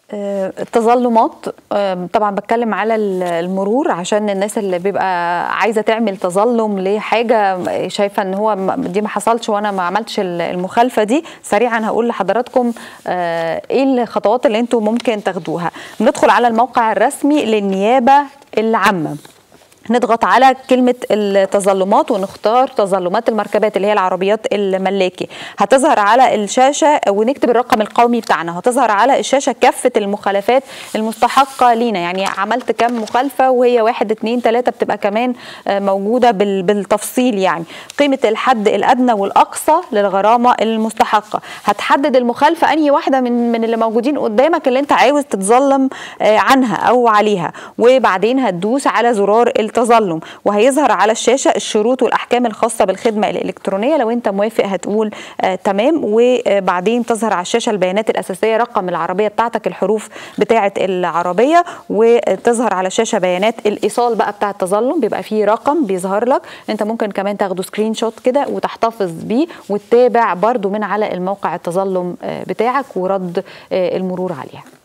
آه، التظلمات آه، طبعا بتكلم على ال- المرور عشان الناس اللي بيبقى عايزه تعمل تظلم لحاجه شايفه ان هو م- دي ما حصلش وانا ما عملتش ال- المخالفه دي سريعا هقول لحضراتكم آه، ايه الخطوات اللي انتم ممكن تاخدوها ندخل على الموقع الرسمي للنيابه العامه نضغط على كلمة التظلمات ونختار تظلمات المركبات اللي هي العربيات الملاكي هتظهر على الشاشة ونكتب الرقم القومي بتاعنا هتظهر على الشاشة كافة المخالفات المستحقة لينا يعني عملت كم مخالفة وهي واحد اتنين تلاتة بتبقى كمان آه، موجودة بال- بالتفصيل يعني قيمة الحد الأدنى والأقصى للغرامة المستحقة هتحدد المخالفة أنهي واحدة من من اللي موجودين قدامك اللي أنت عاوز تتظلم آه، عنها أو عليها وبعدين هتدوس على زرار التظلم وهيظهر على الشاشة الشروط والأحكام الخاصة بالخدمة الإلكترونية لو أنت موافق هتقول آه تمام وبعدين تظهر على الشاشة البيانات الأساسية رقم العربية بتاعتك الحروف بتاعة العربية وتظهر على الشاشة بيانات الإيصال بقى بتاع التظلم بيبقى فيه رقم بيظهر لك أنت ممكن كمان تاخده سكرين شوت كده وتحتفظ بيه وتتابع برضو من على الموقع التظلم آه، بتاعك ورد آه، المرور عليها